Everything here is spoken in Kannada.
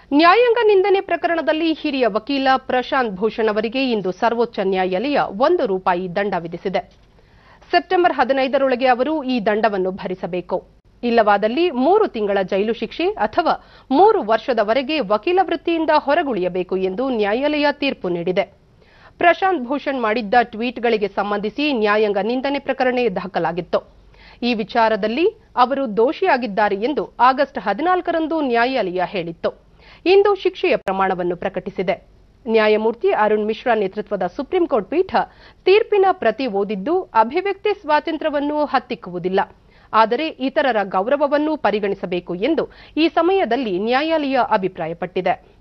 ನ್ಯಾಯಾಂಗ ನಿಂದನೆ ಪ್ರಕರಣದಲ್ಲಿ ಹಿರಿಯ ವಕೀಲ ಪ್ರಶಾಂತ್ ಭೂಷಣ್ ಅವರಿಗೆ ಇಂದು ಸರ್ವೋಚ್ಚ ನ್ಯಾಯಾಲಯ ಒಂದು ರೂಪಾಯಿ ದಂಡ ವಿಧಿಸಿದೆ ಸೆಪ್ಟೆಂಬರ್ ಹದಿನೈದರೊಳಗೆ ಅವರು ಈ ದಂಡವನ್ನು ಭರಿಸಬೇಕು ಇಲ್ಲವಾದಲ್ಲಿ ಮೂರು ತಿಂಗಳ ಜೈಲು ಶಿಕ್ಷೆ ಅಥವಾ ಮೂರು ವರ್ಷದವರೆಗೆ ವಕೀಲ ವೃತ್ತಿಯಿಂದ ಹೊರಗುಳಿಯಬೇಕು ಎಂದು ನ್ಯಾಯಾಲಯ ತೀರ್ಪು ನೀಡಿದೆ ಪ್ರಶಾಂತ್ ಭೂಷಣ್ ಮಾಡಿದ್ದ ಟ್ವೀಟ್ಗಳಿಗೆ ಸಂಬಂಧಿಸಿ ನ್ಯಾಯಾಂಗ ನಿಂದನೆ ಪ್ರಕರಣ ದಾಖಲಾಗಿತ್ತು ಈ ವಿಚಾರದಲ್ಲಿ ಅವರು ದೋಷಿಯಾಗಿದ್ದಾರೆ ಎಂದು ಆಗಸ್ಟ್ ಹದಿನಾಲ್ಕರಂದು ನ್ಯಾಯಾಲಯ ಹೇಳಿತ್ತು ಇಂದು ಶಿಕ್ಷೆಯ ಪ್ರಮಾಣವನ್ನು ಪ್ರಕಟಿಸಿದೆ ನ್ಯಾಯಮೂರ್ತಿ ಅರುಣ್ ಮಿಶ್ರಾ ನೇತೃತ್ವದ ಸುಪ್ರೀಂ ಕೋರ್ಟ್ ಪೀಠ ತೀರ್ಪಿನ ಪ್ರತಿ ಓದಿದ್ದು ಅಭಿವ್ಯಕ್ತಿ ಸ್ವಾತಂತ್ರ್ಯವನ್ನು ಹತ್ತಿಕ್ಕುವುದಿಲ್ಲ ಆದರೆ ಇತರರ ಗೌರವವನ್ನು ಪರಿಗಣಿಸಬೇಕು ಎಂದು ಈ ಸಮಯದಲ್ಲಿ ನ್ಯಾಯಾಲಯ ಅಭಿಪ್ರಾಯಪಟ್ಟಿದೆ